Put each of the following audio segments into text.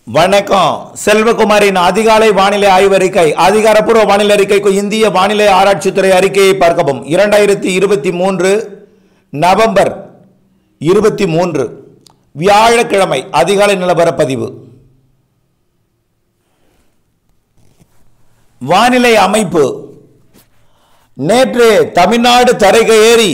வணக்கம் செல்வகுமாரின் அதிகாலை வானிலை ஆய்வறிக்கை அதிகாரப்பூர்வ வானிலை அறிக்கைக்கு இந்திய வானிலை ஆராய்ச்சித்துறை அறிக்கையை பார்க்கவும் இரண்டாயிரத்தி இருபத்தி மூன்று நவம்பர் இருபத்தி மூன்று வியாழக்கிழமை அதிகாலை நிலவரப்பதிவு வானிலை அமைப்பு நேற்று தமிழ்நாடு தரைக ஏறி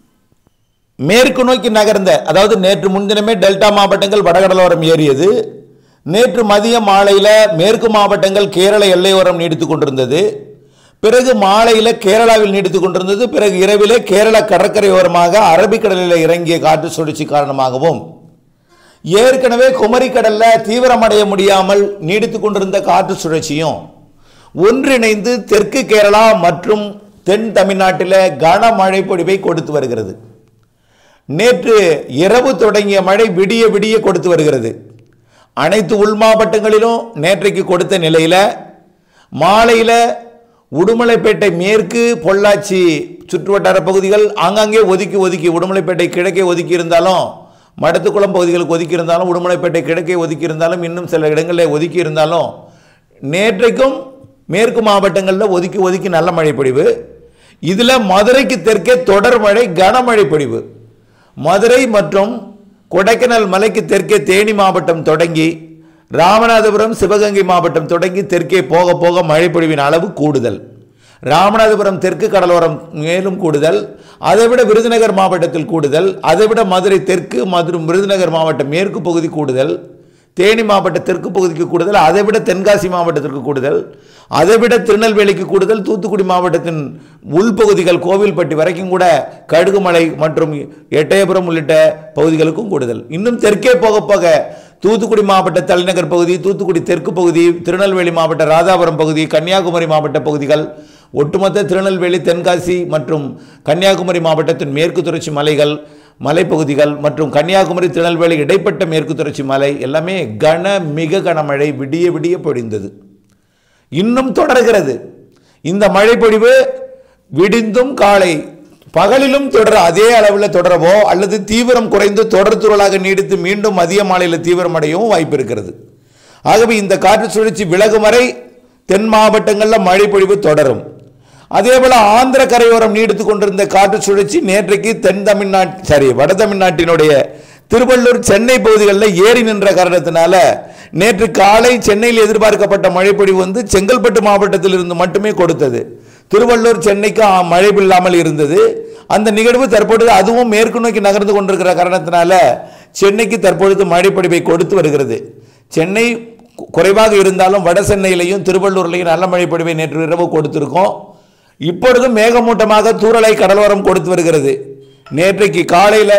மேற்கு நோக்கி நகர்ந்த அதாவது நேற்று முன்தினமே டெல்டா மாவட்டங்கள் வடகடலோரம் ஏறியது நேற்று மதிய மாலையில் மேற்கு மாவட்டங்கள் கேரள எல்லையோரம் நீடித்து கொண்டிருந்தது பிறகு மாலையில் கேரளாவில் நீடித்து கொண்டிருந்தது பிறகு இரவிலே கேரள கடற்கரையோரமாக அரபிக்கடலில் இறங்கிய காற்று சுழற்சி காரணமாகவும் ஏற்கனவே குமரிக்கடல்ல தீவிரமடைய முடியாமல் நீடித்து கொண்டிருந்த காற்று சுழற்சியும் ஒன்றிணைந்து தெற்கு கேரளா மற்றும் தென் தமிழ்நாட்டில் கனமழை பொழிவை கொடுத்து வருகிறது நேற்று இரவு தொடங்கிய மழை விடிய விடிய கொடுத்து வருகிறது அனைத்து உள் மாவட்டங்களிலும் நேற்றைக்கு கொடுத்த நிலையில் மாலையில் உடுமலைப்பேட்டை மேற்கு பொள்ளாச்சி சுற்றுவட்டார பகுதிகள் ஆங்காங்கே ஒதுக்கி ஒதுக்கி உடுமலைப்பேட்டை கிழக்கே ஒதுக்கி இருந்தாலும் மடத்துக்குளம் பகுதிகளுக்கு ஒதுக்கி இருந்தாலும் உடுமலைப்பேட்டை கிழக்கே ஒதுக்கி இருந்தாலும் இன்னும் சில இடங்களில் ஒதுக்கி இருந்தாலும் நேற்றைக்கும் மேற்கு மாவட்டங்களில் ஒதுக்கி ஒதுக்கி நல்ல மழை பொழிவு இதில் மதுரைக்கு தெற்கே தொடர் மழை கனமழை பொழிவு மதுரை மற்றும் கொடைக்கானல் மலைக்கு தெற்கே தேனி மாவட்டம் தொடங்கி ராமநாதபுரம் சிவகங்கை மாவட்டம் தொடங்கி தெற்கே போக போக மழைப்பொழிவின் அளவு கூடுதல் ராமநாதபுரம் தெற்கு கடலோரம் மேலும் கூடுதல் அதைவிட விருதுநகர் மாவட்டத்தில் கூடுதல் அதைவிட மதுரை தெற்கு மற்றும் விருதுநகர் மாவட்டம் மேற்கு பகுதி கூடுதல் தேனி மாவட்ட தெற்கு பகுதிக்கு கூடுதல் அதைவிட தென்காசி மாவட்டத்திற்கு கூடுதல் அதைவிட திருநெல்வேலிக்கு கூடுதல் தூத்துக்குடி மாவட்டத்தின் உள்பகுதிகள் கோவில்பட்டி வரைக்கும் கூட கடுகுமலை மற்றும் எட்டயபுரம் உள்ளிட்ட பகுதிகளுக்கும் கூடுதல் இன்னும் தெற்கே போக போக தூத்துக்குடி மாவட்ட தலைநகர் பகுதி தூத்துக்குடி தெற்கு பகுதி திருநெல்வேலி மாவட்ட ராதாபுரம் பகுதி கன்னியாகுமரி மாவட்ட பகுதிகள் ஒட்டுமொத்த திருநெல்வேலி தென்காசி மற்றும் கன்னியாகுமரி மாவட்டத்தின் மேற்கு தொடர்ச்சி மலைகள் மலைப்பகுதிகள் மற்றும் கன்னியாகுமரி திருநெல்வேலி இடைப்பட்ட மேற்கு தொடர்ச்சி மலை எல்லாமே கன மிக கனமழை விடிய விடிய பொழிந்தது இன்னும் தொடர்கிறது இந்த மழைப்பொழிவு விடிந்தும் காலை பகலிலும் தொடர அதே அளவில் தொடரவோ அல்லது தீவிரம் குறைந்து தொடர் துறளாக நீடித்து மீண்டும் மதிய மாலையில் தீவிரமடையவும் வாய்ப்பு இருக்கிறது ஆகவே இந்த காற்று சுழற்சி விலகும் வரை தென் மாவட்டங்களில் மழைப்பொழிவு தொடரும் அதேபோல ஆந்திர கரையோரம் நீடித்து கொண்டிருந்த காற்று சுழற்சி நேற்றைக்கு தென் தமிழ்நாட்டு சாரி வட தமிழ்நாட்டினுடைய திருவள்ளூர் சென்னை பகுதிகளில் ஏறி நின்ற காரணத்தினால நேற்று காலை சென்னையில் எதிர்பார்க்கப்பட்ட மழைப்பொழிவு வந்து செங்கல்பட்டு மாவட்டத்தில் இருந்து மட்டுமே கொடுத்தது திருவள்ளூர் சென்னைக்கு ஆ, மழை இல்லாமல் இருந்தது அந்த நிகழ்வு தற்பொழுது அதுவும் மேற்கு நோக்கி நகர்ந்து கொண்டிருக்கிற காரணத்தினால சென்னைக்கு தற்பொழுது மழைப்பொழிவை கொடுத்து வருகிறது சென்னை கு- குறைவாக இருந்தாலும் வட சென்னையிலையும் திருவள்ளூர்லையும் நல்ல மழைப்பொழிவை நேற்று இரவு கொடுத்திருக்கோம் இப்பொழுதும் மேகமூட்டமாக தூறலை கடலோரம் கொடுத்து வருகிறது நேற்றைக்கு காலையில்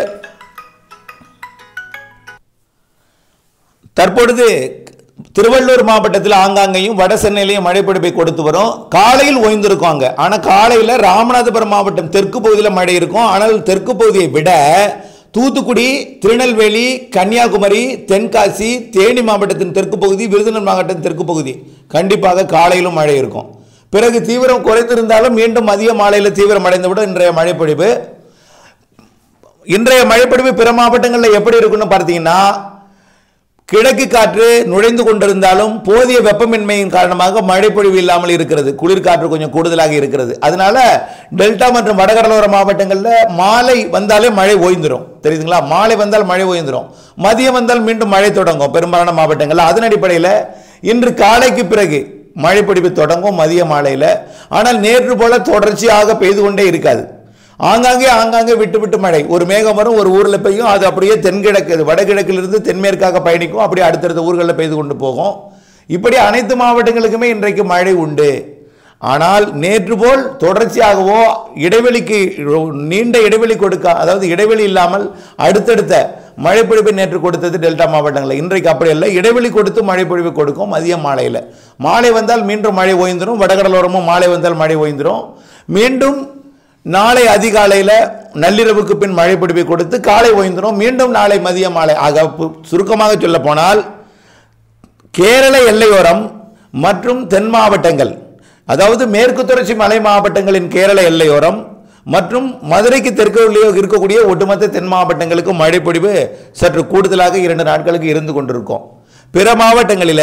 தற்பொழுது திருவள்ளூர் மாவட்டத்தில் ஆங்காங்கேயும் வட சென்னையிலையும் மழைப்பிடிப்பை கொடுத்து வரும் காலையில் ஓய்ந்திருக்கும் அங்கே ஆனால் காலையில் ராமநாதபுரம் மாவட்டம் தெற்கு பகுதியில் மழை இருக்கும் ஆனால் தெற்கு பகுதியை விட தூத்துக்குடி திருநெல்வேலி கன்னியாகுமரி தென்காசி தேனி மாவட்டத்தின் தெற்கு பகுதி விருதுநகர் மாவட்டத்தின் தெற்கு பகுதி கண்டிப்பாக காலையிலும் மழை இருக்கும் பிறகு தீவிரம் குறைந்திருந்தாலும் மீண்டும் மதிய மாலையில் தீவிரம் அடைந்துவிடும் இன்றைய மழைப்பொழிவு இன்றைய மழைப்பொழிவு பிற மாவட்டங்களில் எப்படி இருக்குன்னு பார்த்தீங்கன்னா கிழக்கு காற்று நுழைந்து கொண்டிருந்தாலும் போதிய வெப்பமின்மையின் காரணமாக மழைப்பொழிவு இல்லாமல் இருக்கிறது குளிர்காற்று கொஞ்சம் கூடுதலாக இருக்கிறது அதனால டெல்டா மற்றும் வடகடலோர மாவட்டங்களில் மாலை வந்தாலே மழை ஓய்ந்துரும் தெரியுதுங்களா மாலை வந்தால் மழை ஓய்ந்துரும் மதியம் வந்தால் மீண்டும் மழை தொடங்கும் பெரும்பாலான மாவட்டங்களில் அதன் அடிப்படையில் இன்று காலைக்கு பிறகு மழைப்பொழிவு தொடங்கும் மதிய மாலையில் ஆனால் நேற்று போல தொடர்ச்சியாக பெய்து கொண்டே இருக்காது ஆங்காங்கே ஆங்காங்கே விட்டு விட்டு மழை ஒரு மேகம் வரும் ஒரு ஊரில் பெய்யும் அது அப்படியே தென்கிழக்கு வடகிழக்கிலிருந்து தென்மேற்காக பயணிக்கும் அப்படியே அடுத்தடுத்த ஊர்களில் பெய்து கொண்டு போகும் இப்படி அனைத்து மாவட்டங்களுக்குமே இன்றைக்கு மழை உண்டு ஆனால் நேற்று போல் தொடர்ச்சியாகவோ இடைவெளிக்கு நீண்ட இடைவெளி கொடுக்க அதாவது இடைவெளி இல்லாமல் அடுத்தடுத்த மழைப்பொழிவை நேற்று கொடுத்தது டெல்டா மாவட்டங்களில் இன்றைக்கு அப்படி இல்லை இடைவெளி கொடுத்து மழைப்பொழிவு கொடுக்கும் மதியம் மாலையில் மாலை வந்தால் மீண்டும் மழை ஓய்ந்துரும் வடகடலோரமும் மாலை வந்தால் மழை ஓய்ந்துரும் மீண்டும் நாளை அதிகாலையில் நள்ளிரவுக்கு பின் மழை பிடிப்பை கொடுத்து காலை ஓய்ந்துரும் மீண்டும் நாளை மதிய மாலை ஆக பு- சுருக்கமாக சொல்ல போனால் கேரள எல்லையோரம் மற்றும் தென் மாவட்டங்கள் அதாவது மேற்கு தொடர்ச்சி மலை மாவட்டங்களின் கேரள எல்லையோரம் மற்றும் மதுரைக்கு தெற்கு இருக்கக்கூடிய ஒட்டுமொத்த தென் மாவட்டங்களுக்கு மழைப்பொழிவு சற்று கூடுதலாக இரண்டு நாட்களுக்கு இருந்து கொண்டிருக்கும் பிற மாவட்டங்களில்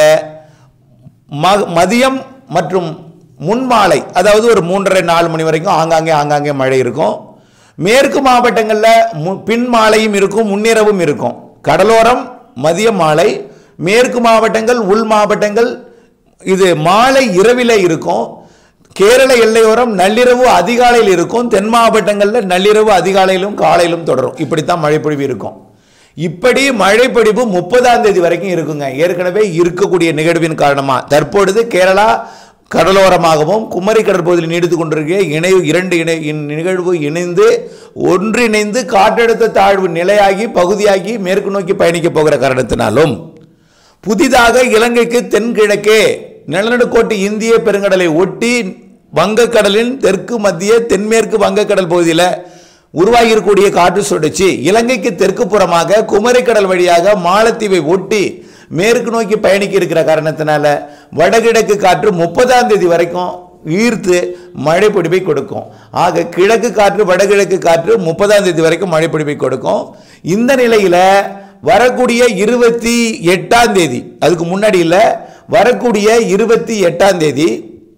ம- மதியம் மற்றும் முன்மாலை அதாவது ஒரு மூன்றரை நாலு மணி வரைக்கும் ஆங்காங்கே ஆங்காங்கே மழை இருக்கும் மேற்கு மாவட்டங்களில் மு- பின் மாலையும் இருக்கும் முன்னிரவும் இருக்கும் கடலோரம் மதிய மாலை மேற்கு மாவட்டங்கள் உள் மாவட்டங்கள் இது மாலை இரவிலே இருக்கும் கேரள எல்லையோரம் நள்ளிரவு அதிகாலையில் இருக்கும் தென் மாவட்டங்களில் நள்ளிரவு அதிகாலையிலும் காலையிலும் தொடரும் இப்படித்தான் மழைப்பொழிவு இருக்கும் இப்படி மழைப்பொழிவு முப்பதாம் தேதி வரைக்கும் இருக்குங்க ஏற்கனவே இருக்கக்கூடிய நிகழ்வின் காரணமா தற்பொழுது கேரளா கடலோரமாகவும் குமரி கடற்பகுதியில் நீடித்துக் கொண்டிருக்கிற இணை இரண்டு இணை இன் நிகழ்வு இணைந்து ஒன்றிணைந்து காற்றழுத்த தாழ்வு நிலையாகி பகுதியாகி மேற்கு நோக்கி பயணிக்கப் போகிற காரணத்தினாலும் புதிதாக இலங்கைக்கு தென்கிழக்கே நிலநடுக்கோட்டு இந்திய பெருங்கடலை ஒட்டி வங்கக்கடலின் தெற்கு மத்திய தென்மேற்கு வங்கக்கடல் பகுதியில் உருவாகியிருக்கக்கூடிய காற்று சுழற்சி இலங்கைக்கு தெற்கு புறமாக குமரிக்கடல் வழியாக மாலத்தீவை ஒட்டி மேற்கு நோக்கி பயணிக்க இருக்கிற காரணத்தினால வடகிழக்கு காற்று முப்பதாம் தேதி வரைக்கும் ஈர்த்து மழை பொழிவை கொடுக்கும் ஆக கிழக்கு காற்று வடகிழக்கு காற்று முப்பதாம் தேதி வரைக்கும் மழை பொழிவை கொடுக்கும் இந்த நிலையில வரக்கூடிய இருபத்தி எட்டாம் தேதி அதுக்கு முன்னாடி இல்ல வரக்கூடிய இருபத்தி எட்டாம் தேதி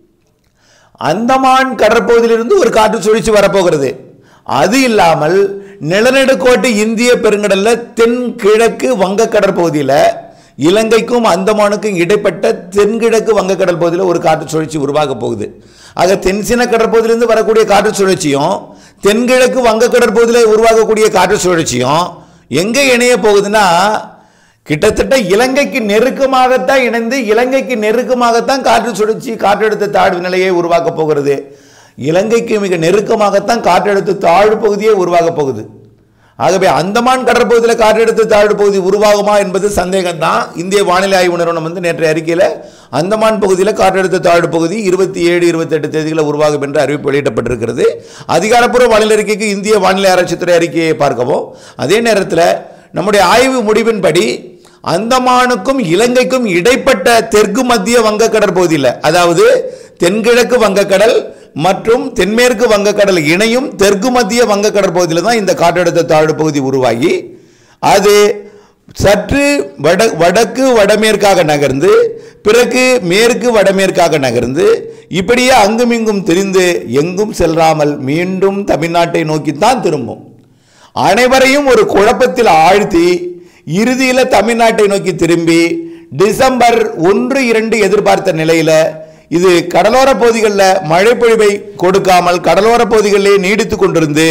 அந்தமான் கடற்பகுதியிலிருந்து ஒரு காற்று சுழற்சி வரப்போகிறது அது இல்லாமல் நிலநடுக்கோட்டு இந்திய பெருங்கடல்ல தென்கிழக்கு வங்க கடற்பகுதியில் இலங்கைக்கும் அந்தமானுக்கும் இடைப்பட்ட தென்கிழக்கு வங்கக்கடல் பகுதியில் ஒரு காற்று சுழற்சி உருவாக போகுது ஆக தென்சின கடற்பகுதியிலிருந்து வரக்கூடிய காற்று சுழற்சியும் தென்கிழக்கு வங்க கடற்பகுதியில் உருவாகக்கூடிய காற்று சுழற்சியும் எங்கே இணைய போகுதுன்னா கிட்டத்தட்ட இலங்கைக்கு நெருக்கமாகத்தான் இணைந்து இலங்கைக்கு நெருக்கமாகத்தான் காற்று சுழற்சி காற்றழுத்த தாழ்வு நிலையை உருவாக்க போகிறது இலங்கைக்கு மிக நெருக்கமாகத்தான் காற்றழுத்த தாழ்வு பகுதியே உருவாக போகுது ஆகவே அந்தமான் கடற்பகுதியில் காற்றழுத்த தாழ்வு பகுதி உருவாகுமா என்பது சந்தேகம் தான் இந்திய வானிலை ஆய்வு நிறுவனம் வந்து நேற்றைய அறிக்கையில் அந்தமான் பகுதியில் காற்றழுத்த தாழ்வு பகுதி இருபத்தி ஏழு இருபத்தெட்டு தேதிகளில் உருவாகும் என்று அறிவிப்பு வெளியிடப்பட்டிருக்கிறது அதிகாரப்பூர்வ வானிலை அறிக்கைக்கு இந்திய வானிலை ஆராய்ச்சித்துறை அறிக்கையை பார்க்கவும் அதே நேரத்தில் நம்முடைய ஆய்வு முடிவின்படி அந்தமானுக்கும் இலங்கைக்கும் இடைப்பட்ட தெற்கு மத்திய வங்கக்கடல் பகுதியில் அதாவது தென்கிழக்கு வங்கக்கடல் மற்றும் தென்மேற்கு வங்கக்கடல் இணையும் தெற்கு மத்திய வங்கக்கடல் பகுதியில் தான் இந்த காற்றழுத்த தாழ்வு பகுதி உருவாகி அது சற்று வட வடக்கு வடமேற்காக நகர்ந்து பிறகு மேற்கு வடமேற்காக நகர்ந்து இப்படியே அங்குமிங்கும் திரிந்து எங்கும் செல்லாமல் மீண்டும் தமிழ்நாட்டை நோக்கித்தான் திரும்பும் அனைவரையும் ஒரு குழப்பத்தில் ஆழ்த்தி இறுதியில் தமிழ்நாட்டை நோக்கி திரும்பி டிசம்பர் ஒன்று இரண்டு எதிர்பார்த்த நிலையில இது கடலோர பகுதிகளில் மழைப்பொழிவை கொடுக்காமல் கடலோர பகுதிகளிலே நீடித்து கொண்டிருந்து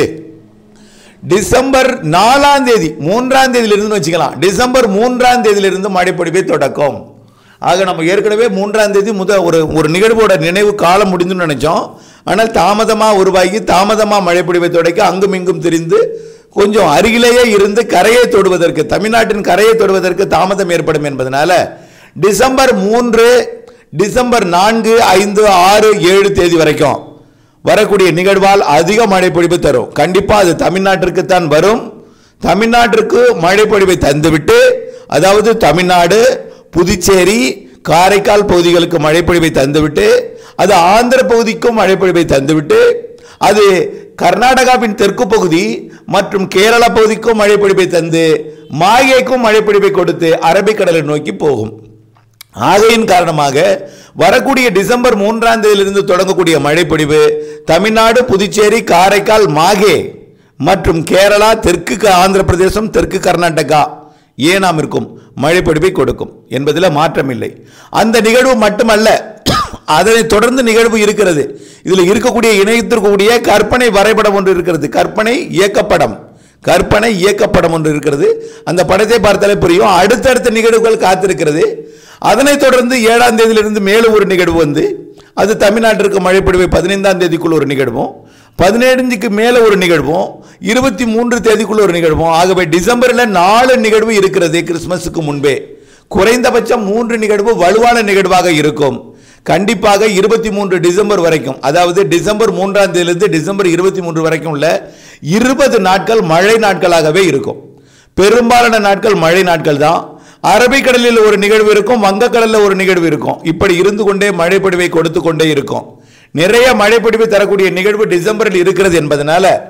டிசம்பர் நாலாம் தேதி மூன்றாம் தேதியிலிருந்து வச்சுக்கலாம் டிசம்பர் மூன்றாம் தேதியிலிருந்து மழைப்பொழிவை தொடக்கும் ஆக நம்ம ஏற்கனவே மூன்றாம் தேதி முத ஒரு ஒரு நிகழ்வோட நினைவு காலம் முடிந்துன்னு நினைச்சோம் ஆனால் தாமதமாக உருவாகி தாமதமாக மழைப்பொழிவை தொடக்கி அங்கும் இங்கும் திரிந்து கொஞ்சம் அருகிலேயே இருந்து கரையை தொடுவதற்கு தமிழ்நாட்டின் கரையை தொடுவதற்கு தாமதம் ஏற்படும் என்பதனால டிசம்பர் மூன்று டிசம்பர் நான்கு ஐந்து ஆறு ஏழு தேதி வரைக்கும் வரக்கூடிய நிகழ்வால் அதிக மழை பொழிவு தரும் கண்டிப்பா அது தமிழ்நாட்டிற்கு தான் வரும் தமிழ்நாட்டிற்கு மழை பொழிவை தந்துவிட்டு அதாவது தமிழ்நாடு புதுச்சேரி காரைக்கால் பகுதிகளுக்கு மழை பொழிவை தந்துவிட்டு அது ஆந்திர பகுதிக்கும் மழை பொழிவை தந்துவிட்டு அது கர்நாடகாவின் தெற்கு பகுதி மற்றும் கேரள பகுதிக்கும் மழை பொழிவை தந்து மாயேக்கும் மழை பொழிவை கொடுத்து அரபிக்கடலை நோக்கி போகும் ஆகையின் காரணமாக வரக்கூடிய டிசம்பர் மூன்றாம் தேதியிலிருந்து தொடங்கக்கூடிய மழைப்பொழிவு தமிழ்நாடு புதுச்சேரி காரைக்கால் மாகே மற்றும் கேரளா தெற்கு க- ஆந்திர பிரதேசம் தெற்கு கர்நாடகா ஏனாம் இருக்கும் மழைப்பொழிவை கொடுக்கும் என்பதில் மாற்றமில்லை அந்த நிகழ்வு மட்டுமல்ல அதனை தொடர்ந்து நிகழ்வு இருக்கிறது இதில் இருக்கக்கூடிய இணையத்திற்கக்கூடிய கற்பனை வரைபடம் ஒன்று இருக்கிறது கற்பனை இயக்கப்படம் கற்பனை இயக்கப்படம் ஒன்று இருக்கிறது அந்த படத்தை பார்த்தாலே புரியும் அடுத்தடுத்த நிகழ்வுகள் காத்திருக்கிறது அதனைத் தொடர்ந்து ஏழாம் தேதியிலிருந்து மேலும் ஒரு நிகழ்வு வந்து அது தமிழ்நாட்டிற்கு மழைப்பொழிவை பதினைந்தாம் தேதிக்குள்ள ஒரு நிகழ்வும் பதினேழுக்கு மேலே ஒரு நிகழ்வும் இருபத்தி மூன்று தேதிக்குள்ள ஒரு நிகழ்வும் ஆகவே டிசம்பரில் நாலு நிகழ்வு இருக்கிறது கிறிஸ்மஸுக்கு முன்பே குறைந்தபட்சம் மூன்று நிகழ்வு வலுவான நிகழ்வாக இருக்கும் கண்டிப்பாக இருபத்தி மூன்று டிசம்பர் வரைக்கும் அதாவது டிசம்பர் மூன்றாம் தேதியிலிருந்து டிசம்பர் இருபத்தி மூன்று வரைக்கும் உள்ள இருபது நாட்கள் மழை நாட்களாகவே இருக்கும் பெரும்பாலான நாட்கள் மழை நாட்கள் தான் அரபிக்கடலில் ஒரு நிகழ்வு இருக்கும் வங்கக்கடலில் ஒரு நிகழ்வு இருக்கும் இப்படி இருந்து கொண்டே மழைப்பொழிவை கொடுத்து கொண்டே இருக்கும் நிறைய மழைப்பொழிவு தரக்கூடிய நிகழ்வு டிசம்பரில் இருக்கிறது என்பதனால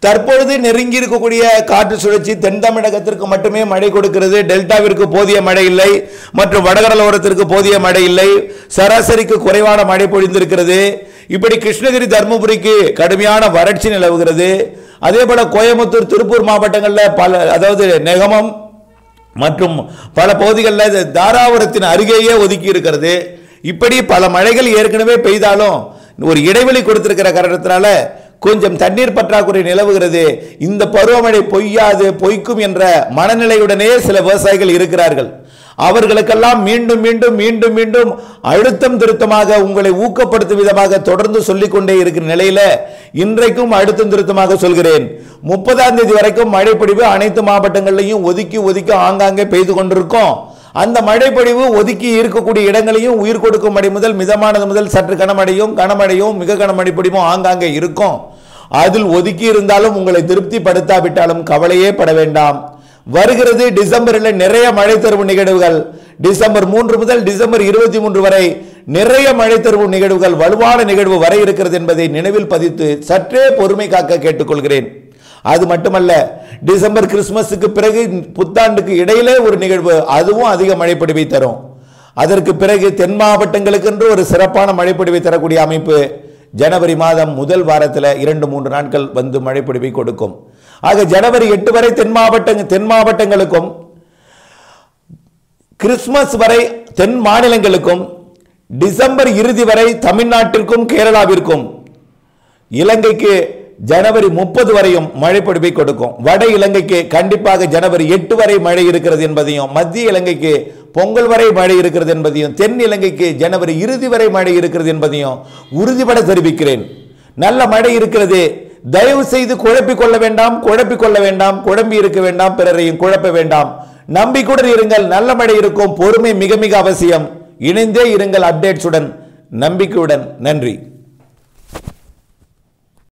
தற்பொழுது நெருங்கி இருக்கக்கூடிய காற்று சுழற்சி தென் தமிழகத்திற்கு மட்டுமே மழை கொடுக்கிறது டெல்டாவிற்கு போதிய மழை இல்லை மற்றும் வடகடலோரத்திற்கு போதிய மழை இல்லை சராசரிக்கு குறைவான மழை பொழிந்திருக்கிறது இப்படி கிருஷ்ணகிரி தருமபுரிக்கு கடுமையான வறட்சி நிலவுகிறது அதே போல கோயம்புத்தூர் திருப்பூர் மாவட்டங்களில் பல அதாவது நெகமம் மற்றும் பல பகுதிகளில் இது தாராபுரத்தின் அருகேயே ஒதுக்கி இருக்கிறது இப்படி பல மழைகள் ஏற்கனவே பெய்தாலும் ஒரு இடைவெளி கொடுத்திருக்கிற காரணத்தினால கொஞ்சம் தண்ணீர் பற்றாக்குறை நிலவுகிறது இந்த பருவமழை பொய்யாது பொய்க்கும் என்ற மனநிலையுடனே சில விவசாயிகள் இருக்கிறார்கள் அவர்களுக்கெல்லாம் மீண்டும் மீண்டும் மீண்டும் மீண்டும் அழுத்தம் திருத்தமாக உங்களை ஊக்கப்படுத்தும் விதமாக தொடர்ந்து சொல்லிக் கொண்டே இருக்கிற நிலையில இன்றைக்கும் அழுத்தம் திருத்தமாக சொல்கிறேன் முப்பதாம் தேதி வரைக்கும் மழைப்பொழிவு அனைத்து மாவட்டங்களையும் ஒதுக்கி ஒதுக்கி ஆங்காங்கே பெய்து கொண்டிருக்கும் அந்த மழைப்பொழிவு ஒதுக்கி இருக்கக்கூடிய இடங்களையும் உயிர் கொடுக்கும் மழை முதல் மிதமானது முதல் சற்று கனமழையும் கனமழையும் மிக கனமழை பொழிவும் ஆங்காங்கே இருக்கும் அதில் ஒதுக்கி இருந்தாலும் உங்களை திருப்திப்படுத்தாவிட்டாலும் கவலையே பட வேண்டாம் வருகிறது டிசம்பரில் நிறைய மழை தருவு நிகழ்வுகள் டிசம்பர் மூன்று முதல் டிசம்பர் இருபத்தி மூன்று வரை நிறைய மழை தருவு நிகழ்வுகள் வலுவான நிகழ்வு வர இருக்கிறது என்பதை நினைவில் பதித்து சற்றே பொறுமை காக்க கேட்டுக்கொள்கிறேன் அது மட்டுமல்ல டிசம்பர் கிறிஸ்துமஸுக்கு பிறகு புத்தாண்டுக்கு இடையிலே ஒரு நிகழ்வு அதுவும் அதிக மழைப்பொழிவை தரும் அதற்கு பிறகு தென் மாவட்டங்களுக்கென்று ஒரு சிறப்பான மழைப்பொழிவை தரக்கூடிய அமைப்பு ஜனவரி மாதம் முதல் வாரத்தில் இரண்டு மூன்று நாட்கள் வந்து மழைப்பொழிவை கொடுக்கும் ஆக ஜனவரி எட்டு வரை தென் மாவட்ட தென் மாவட்டங்களுக்கும் கிறிஸ்துமஸ் வரை தென் மாநிலங்களுக்கும் டிசம்பர் இறுதி வரை தமிழ்நாட்டிற்கும் கேரளாவிற்கும் இலங்கைக்கு ஜனவரி முப்பது வரையும் மழைப்பொழிவை கொடுக்கும் வட இலங்கைக்கு கண்டிப்பாக ஜனவரி எட்டு வரை மழை இருக்கிறது என்பதையும் மத்திய இலங்கைக்கு பொங்கல் வரை மழை இருக்கிறது என்பதையும் தென் இலங்கைக்கு ஜனவரி இறுதி வரை மழை இருக்கிறது என்பதையும் உறுதிபட தெரிவிக்கிறேன் நல்ல மழை இருக்கிறது தயவு செய்து குழப்பிக் கொள்ள வேண்டாம் குழப்பிக் கொள்ள வேண்டாம் குழம்பி இருக்க வேண்டாம் பிறரையும் குழப்ப வேண்டாம் நம்பிக்கையுடன் இருங்கள் நல்ல மழை இருக்கும் பொறுமை மிக மிக அவசியம் இணைந்தே இருங்கள் அப்டேட்ஸுடன் நம்பிக்கையுடன் நன்றி